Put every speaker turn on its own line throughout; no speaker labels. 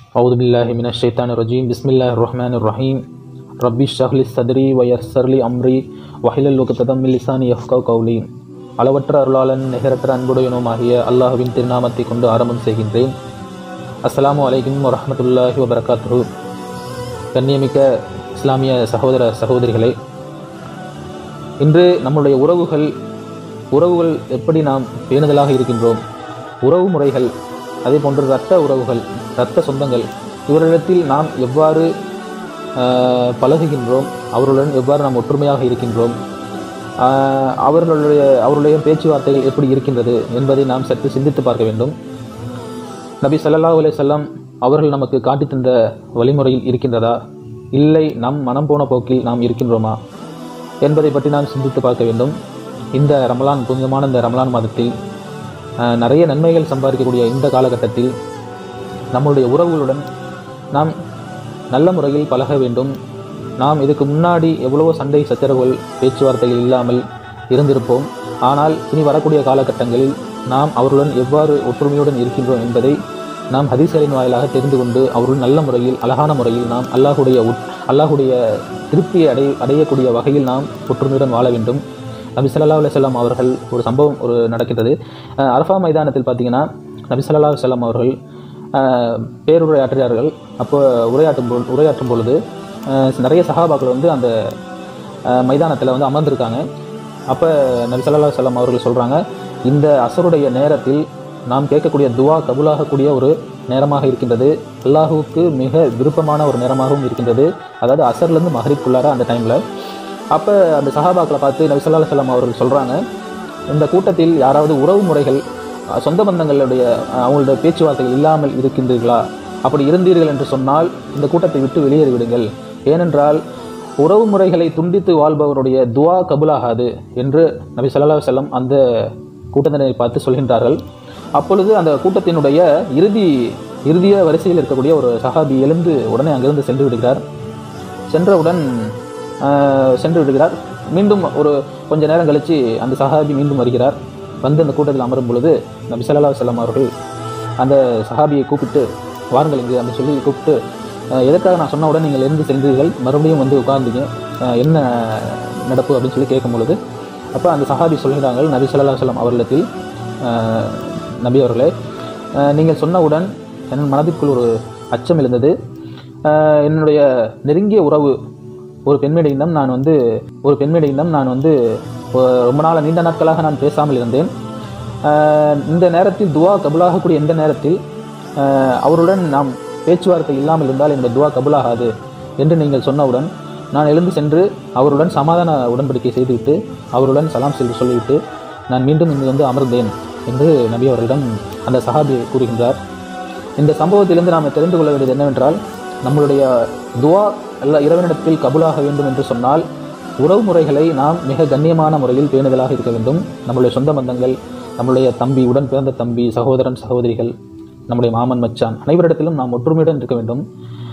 أعوذ بالله من الشيطان الرجيم بسم الله الرحمن الرحيم ربي اشرح لي صدري ويسر لي أمري وحلل عقدة من لساني يفقهوا قولي அளவற்ற அருளாளன் நிகரற்ற அன்புடையனுமாகிய அல்லாஹுவின் திருநாமத்தை கொண்டு ஆரம்பம் செய்கின்றேன் அஸ்ஸலாமு அலைக்கும் வரஹ்மத்துல்லாஹி வபரகாத்துஹு கண்ணியமிக்க இஸ்லாமிய சகோதர சகோதரிகளே இன்று நம்முடைய உறவுகள் உறவுகள் எப்படி நாம் பேணுதலாக இருக்கின்றோம் உறவு முறைகள் அதே போன்று இரத்த உறவுகள் இரத்த சொந்தங்கள் இவர்களிடத்தில் நாம் எவ்வாறு ஆஹ், பழகுகின்றோம் அவர்களுடன் எவ்வாறு நாம் ஒற்றுமையாக இருக்கின்றோம் ஆஹ், அவர்களுடைய அவருடைய பேச்சுவார்த்தைகள் எப்படி இருக்கின்றது என்பதை நாம் சற்று சிந்தித்து பார்க்க வேண்டும் நபி ஸல்லல்லாஹு அலைஹி வஸல்லம் அவர்கள் நமக்கு காட்டித் தந்த வழிமுறையில் இருக்கின்றதா இல்லை நம் மனம் போன போக்கில் நாம் இருக்கின்றோமா என்பதை பற்றி நாம் சிந்தித்து பார்க்க வேண்டும் இந்த ரமலான் புனிதமான இந்த ரமலான் மாதத்தில் ஆஹ், நிறைய நன்மைகள் சம்பாதிக்கக்கூடிய இந்த காலகட்டத்தில் நம்முடைய உறவுகளுடன் நாம் நல்ல முறையில் பழக வேண்டும் நாம் இதுக்கு முன்னாடி எவ்வளவோ சண்டை சச்சரவுகள் பேச்சுவார்த்தைகள் இல்லாமல் இருந்திருப்போம் ஆனால் இனி வரக்கூடிய காலகட்டங்களில் நாம் அவர்களுடன் எவ்வாறு ஒற்றுமையுடன் இருக்கின்றோம் என்பதை நாம் ஹதீஸ்களின் வாயிலாக தெரிந்து கொண்டு அவர்கள் நல்ல முறையில் அழகான முறையில் நாம் அல்லாஹுடைய உட்- அல்லாஹுடைய திருப்தியை அடை அடையக்கூடிய வகையில் நாம் ஒற்றுமையுடன் வாழ வேண்டும் நபி ஸல்லல்லாஹு அலைஹி வஸல்லம் அவர்கள் ஒரு சம்பவம் ஒரு நடக்கின்றது அஹ் அரஃபா மைதானத்தில் பார்த்தீங்கன்னா நபி ஸல்லல்லாஹு அலைஹி வஸல்லம் அவர்கள் அஹ், பேருரையாற்றுகிறார்கள் அப்போ உரையாற்றும் பொ- உரையாற்றும் பொழுது அஹ், நிறைய சஹாபாக்கள் வந்து அந்த மைதானத்தில் வந்து அமர்ந்திருக்காங்க அப்போ நபி ஸல்லல்லாஹு அலைஹி வஸல்லம் அவர்கள் சொல்கிறாங்க இந்த அசருடைய நேரத்தில் நாம் கேட்கக்கூடிய துவா கபூலாகக்கூடிய ஒரு நேரமாக இருக்கின்றது அல்லாஹுவுக்கு மிக விருப்பமான ஒரு நேரமாகவும் இருக்கின்றது அதாவது அசர்லேருந்து மஹரிப்குள்ளார அந்த டைமில் அப்போ அந்த சஹாபாக்களை பார்த்து நபி ஸல்லல்லாஹு அலைஹி வஸல்லம் அவர்கள் சொல்கிறாங்க இந்த கூட்டத்தில் யாராவது உறவு முறைகள் அஹ், சொந்த பந்தங்களுடைய அஹ், அவங்களுடைய பேச்சுவார்த்தைகள் இல்லாமல் இருக்கின்றீர்களா அப்படி இருந்தீர்கள் என்று சொன்னால் இந்த கூட்டத்தை விட்டு வெளியேறி விடுங்கள் ஏனென்றால் உறவு முறைகளை துண்டித்து வாழ்பவருடைய துவா கபுலாகாது என்று நபி ஸல்லல்லாஹு அலைஹி வஸல்லம் அந்த கூட்டத்தினரை பார்த்து சொல்கின்றார்கள் அப்பொழுது அந்த கூட்டத்தினுடைய இறுதி இறுதிய வரிசையில் இருக்கக்கூடிய ஒரு சஹாபி எழுந்து உடனே அங்கிருந்து சென்று விடுகிறார் சென்றவுடன் ஆஹ், சென்று விடுகிறார் மீண்டும் ஒரு கொஞ்ச நேரம் கழித்து அந்த சஹாபி மீண்டும் வருகிறார் வந்து அந்த கூட்டத்தில் அமரும் பொழுது நபி ஸல்லல்லாஹு அலைஹி வஸல்லம் அவர்கள் அந்த சஹாபியை கூப்பிட்டு வாருங்கள் இங்கு அப்படின்னு சொல்லி கூப்பிட்டு "அஹ், எதற்காக நான் சொன்ன உடனே நீங்கள் எழுந்து சென்றீர்கள் மறுபடியும் வந்து உட்கார்ந்தீங்க அஹ், என்ன நடப்பு அப்படின்னு சொல்லி கேட்கும் பொழுது அப்போ அந்த சஹாபி சொல்கிறார்கள் நபி ஸல்லல்லாஹு அலைஹி வஸல்லம் அவர்களிடத்தில் "அஹ், நபி அவர்களே அஹ், நீங்கள் சொன்னவுடன் என் மனதிற்குள் ஒரு அச்சம் எழுந்தது அஹ், என்னுடைய நெருங்கிய உறவு ஒரு பெண்மணியிடம் நான் வந்து ஒரு பெண்மணியிடம் நான் வந்து ஒ- ரொம்ப நாள் நீண்ட நாட்களாக நான் பேசாமல் இருந்தேன் ஆஹ் இந்த நேரத்தில் துவா கபுலாகக்கூடிய எந்த நேரத்தில் ஆஹ் அவருடன் நாம் பேச்சுவார்த்தை இல்லாமல் இருந்தால் இந்த துவா கபுலாகாது என்று நீங்கள் சொன்னவுடன் நான் எழுந்து சென்று அவருடன் சமாதான உடன்படிக்கை செய்துவிட்டு அவருடன் சலாம் சென்று சொல்லிவிட்டு நான் மீண்டும் இங்கு வந்து அமர்ந்தேன் என்று நபி அவர்களிடம் அந்த சஹாபி கூறுகின்றார் இந்த சம்பவத்திலிருந்து நாம் தெரிந்து கொள்ள வேண்டியது என்னவென்றால் நம்மளுடைய துவா அல்ல இறைவனிடத்தில் கபூலாக வேண்டும் என்று சொன்னால் உறவு முறைகளை நாம் மிக கண்ணியமான முறையில் பேணுதலாக இருக்க வேண்டும் நம்முடைய சொந்த பந்தங்கள் நம்முடைய தம்பி உடன் பிறந்த தம்பி சகோதரன் சகோதரிகள் நம்முடைய மாமன் மச்சான் அனைவரிடத்திலும் நாம் ஒற்றுமையுடன் இருக்க வேண்டும்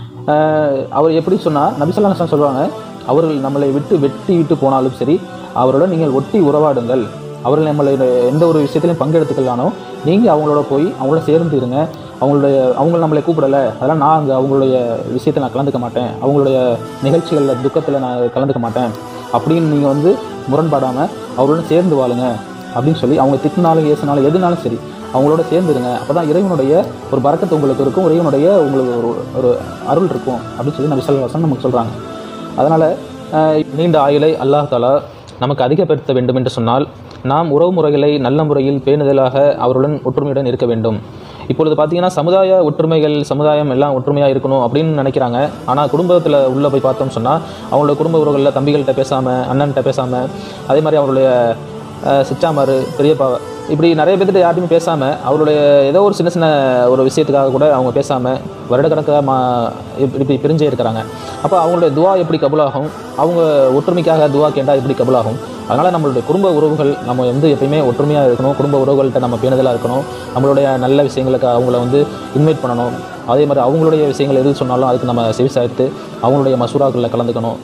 ஆஹ் அவர் எப்படி சொன்னால் நபிசல்லாம் சொல்லுவாங்க அவர்கள் நம்மளை விட்டு வெட்டி விட்டு போனாலும் சரி அவருடன் நீங்கள் ஒட்டி உறவாடுங்கள் அவர்கள் நம்மளை எந்த ஒரு விஷயத்திலையும் பங்கெடுத்துக்கலானோ நீங்கள் அவங்களோட போய் அவங்களோட சேர்ந்து இருங்க அவங்களுடைய அவங்க நம்மளை கூப்பிடலை அதெல்லாம் நான் அங்கே அவங்களுடைய விஷயத்தில் நான் கலந்துக்க மாட்டேன் அவங்களுடைய நிகழ்ச்சிகளில் துக்கத்தில் நான் கலந்துக்க மாட்டேன் அப்படின்னு நீங்கள் வந்து முரண்பாடாமல் அவருடன் சேர்ந்து வாழுங்க அப்படின்னு சொல்லி அவங்க திட்டினாலும் ஏசினாலும் எதுனாலும் சரி அவங்களோட சேர்ந்துருங்க அப்போ தான் இறைவனுடைய ஒரு பறக்கத்து உங்களுக்கு இருக்கும் இறைவனுடைய உங்களுக்கு ஒரு ஒரு அருள் இருக்கும் அப்படின்னு சொல்லி நபி ஸல்லல்லாஹு அலைஹி வஸல்லம் நமக்கு சொல்கிறாங்க அதனால் நீண்ட ஆயுளை அல்லாஹ் தாலா நமக்கு அதிகப்படுத்த வேண்டும் என்று சொன்னால் நாம் உறவு முறைகளை நல்ல முறையில் பேணுதலாக அவருடன் ஒற்றுமையுடன் இருக்க வேண்டும் இப்பொழுது பார்த்தீங்கன்னா சமுதாய ஒற்றுமைகள் சமுதாயம் எல்லாம் ஒற்றுமையாக இருக்கணும் அப்படின்னு நினைக்கிறாங்க ஆனால் குடும்பத்தில் உள்ளே போய் பார்த்தோம்னு சொன்னால் அவங்களோட குடும்ப உறவுகளில் தம்பிகள்கிட்ட பேசாமல் அண்ணன்கிட்ட பேசாமல் அதே மாதிரி அவருடைய அஹ், சிச்சாமாரு பெரியப்பா இப்படி நிறைய பேர்கிட்ட யார்ட்டையுமே பேசாமல் அவருடைய ஏதோ ஒரு சின்ன சின்ன ஒரு விஷயத்துக்காக கூட அவங்க பேசாமல் வருடக்கணக்காக மா இப்படி இப்படி பிரிஞ்சே இருக்கிறாங்க அப்போ அவங்களுடைய துவா எப்படி கபுலாகும் அவங்க ஒற்றுமைக்காக துவா கேட்டால் எப்படி கபுலாகும் அதனால் நம்மளுடைய குடும்ப உறவுகள் நம்ம வந்து எப்பயுமே ஒற்றுமையாக இருக்கணும் குடும்ப உறவுகள்கிட்ட நம்ம பேணுதலாக இருக்கணும் நம்மளுடைய நல்ல விஷயங்களுக்கு அவங்கள வந்து இன்வைட் பண்ணணும் அதே மாதிரி அவங்களுடைய விஷயங்கள் எது சொன்னாலும் அதுக்கு நம்ம செவி சாய்த்து அவங்களுடைய மசூராக்களில் கலந்துக்கணும்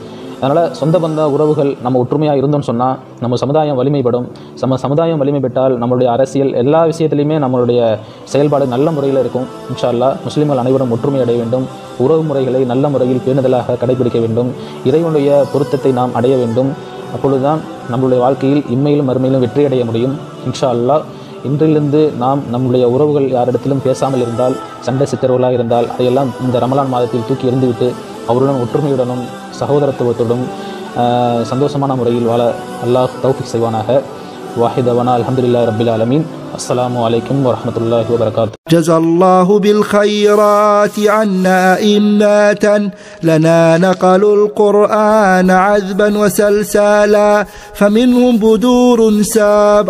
அதனால் சொந்த பந்த உறவுகள் நம்ம ஒற்றுமையாக இருந்தோம்னு சொன்னால் நம்ம சமுதாயம் வலிமைப்படும் நம்ம சமுதாயம் வலிமை பெற்றால் நம்மளுடைய அரசியல் எல்லா விஷயத்துலையுமே நம்மளுடைய செயல்பாடு நல்ல முறையில் இருக்கும் இன்ஷா அல்லாஹ் முஸ்லிம்கள் அனைவரும் ஒற்றுமை அடைய வேண்டும் உறவு முறைகளை நல்ல முறையில் பேணுதலாக கடைபிடிக்க வேண்டும் இறைவனுடைய பொருத்தத்தை நாம் அடைய வேண்டும் அப்பொழுதுதான் நம்மளுடைய வாழ்க்கையில் இம்மையிலும் மறுமையிலும் வெற்றி அடைய முடியும் இன்ஷா அல்லாஹ் இன்றிலிருந்து நாம் நம்முடைய உறவுகள் யாரிடத்திலும் பேசாமல் இருந்தால் சண்டை சித்தரவுகளாக இருந்தால் அதையெல்லாம் இந்த ரமலான் மாதத்தில் தூக்கி எறிந்துவிட்டு அவருடன் ஒற்றுமையுடனும் சகோதரத்துவத்துடன் ஆஹ், சந்தோஷமான முறையில் வாழ அல்லாஹ் தௌஃபிக் செய்வானாக வாஹிதவனா அல்ஹம்துலில்லாஹி ரபில் ஆலமீன் அஸ்ஸலாமு அலைக்கும் வரஹ்மத்துல்லாஹி வபரகாத்து
جزى الله بالخيرات عنا إمة لنا نقلوا القرآن عذبا وسلسالا فمنهم بدور ساب